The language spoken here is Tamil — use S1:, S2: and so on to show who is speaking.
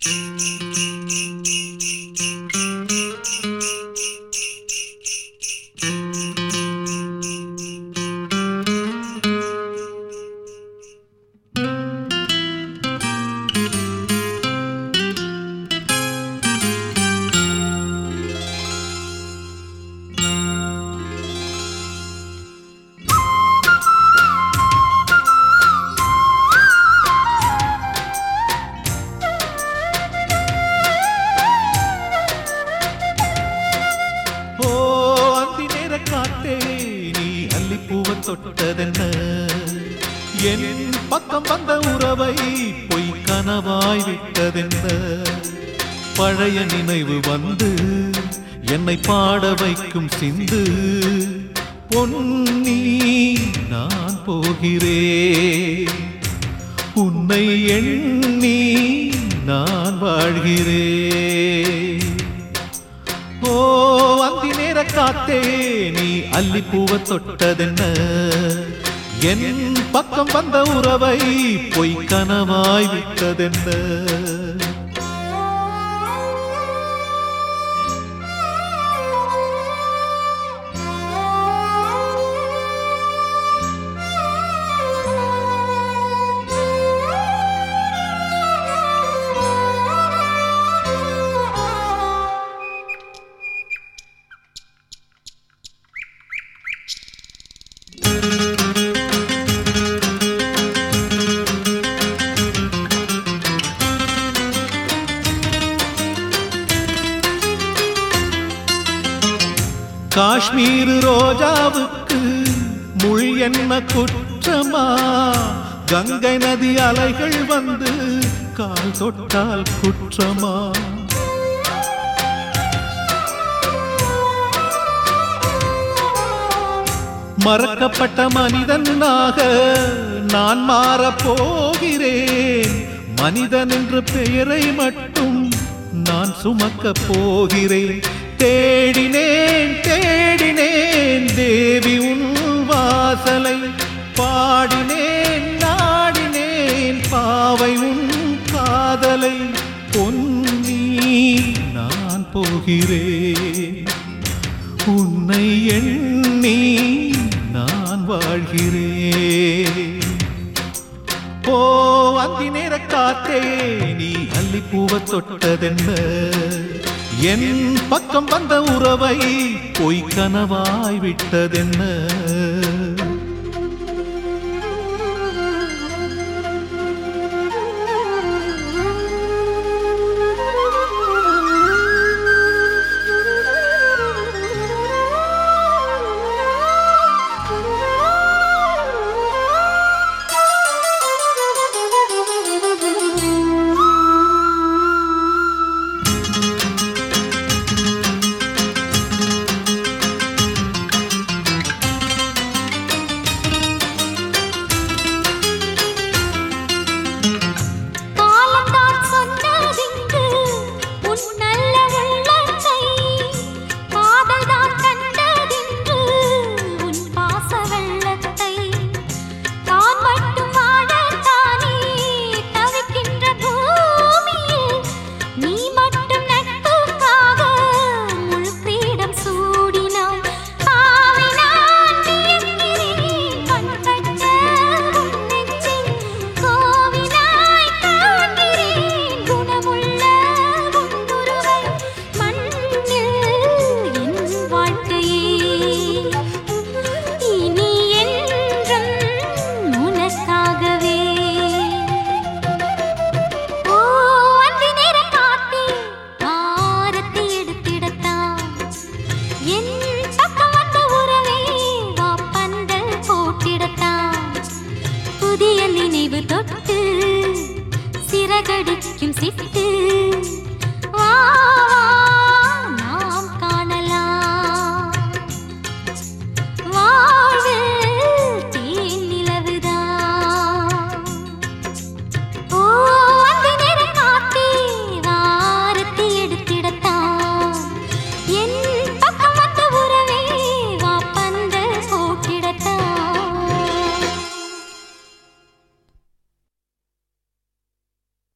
S1: ஓ அந்தி நேர காத்தே நீ அல்லிப்பூவ தொட்டதென்ன என் பக்கம் வந்த உறவை பொய் கனவாய் விட்டதென்ன பழைய நினைவு வந்து என்னை பாட வைக்கும் சிந்து பொன்னி நான் போகிறேன் உன்னை எண்ணி நான் வாழ்கிறேன் ஓ அந்தி நேர காத்தே நீ அல்லிப்பூவ தொட்டதென்ன என் பக்கம் வந்த உறவை பொய் கனவாய் விட்டதென்ன காஷ்மீர் ரோஜாவுக்கு முள் என்ன குற்றமா கங்கை நதி அலைகள் வந்து கால் தொட்டால் குற்றமா மறக்கப்பட்ட மனிதனாக நான் மாறப் போகிறேன் மனிதன் என்ற பெயரை மட்டும் நான் சுமக்கப் போகிறேன் தேடினேன் தேடினேன் தேவி உன் வாசலை பாடினேன் நாடினேன் பாவை உன் காதலை பொன்னி நான் போகிறேன் உன்னை எண்ணி நான் வாழ்கிறேன் ஓ அந்தி நேர காத்தே நீ அல்லிப்பூவ தொட்டதென்ன என் பக்கம் வந்த உறவை பொய் கனவாய் விட்டதென்ன
S2: காலந்தான் சொன்னதிங்கு உன் நல்ல உள்ளத்தை காதல்தான் கண்டதின்று உன் பாச வெள்ளத்தை தான் மட்டும் வாழத்தானே தவிக்கின்ற பூமியில் நீ மட்டும் நட்புக்காக முழு கிரீடம் சூடினாய் பாவை நான் வியக்கிறேன் கண்பட்ட உன் நெஞ்சில் கோவிலாய் காண்கிறேன் குணமுள்ள உன் குருவை மண்ணில் என் வாழ்க்கையே இனி என்றும் உனக்காகவே ஓ அந்தி நேர காத்தே ஆரத்தி எடுத்திடத்தான் என் பக்கம் வந்த உறவே வா பந்தல் போட்டிடத்தான் புதிய நினைவு தொட்டு சிறகடிக்கும் சிட்டு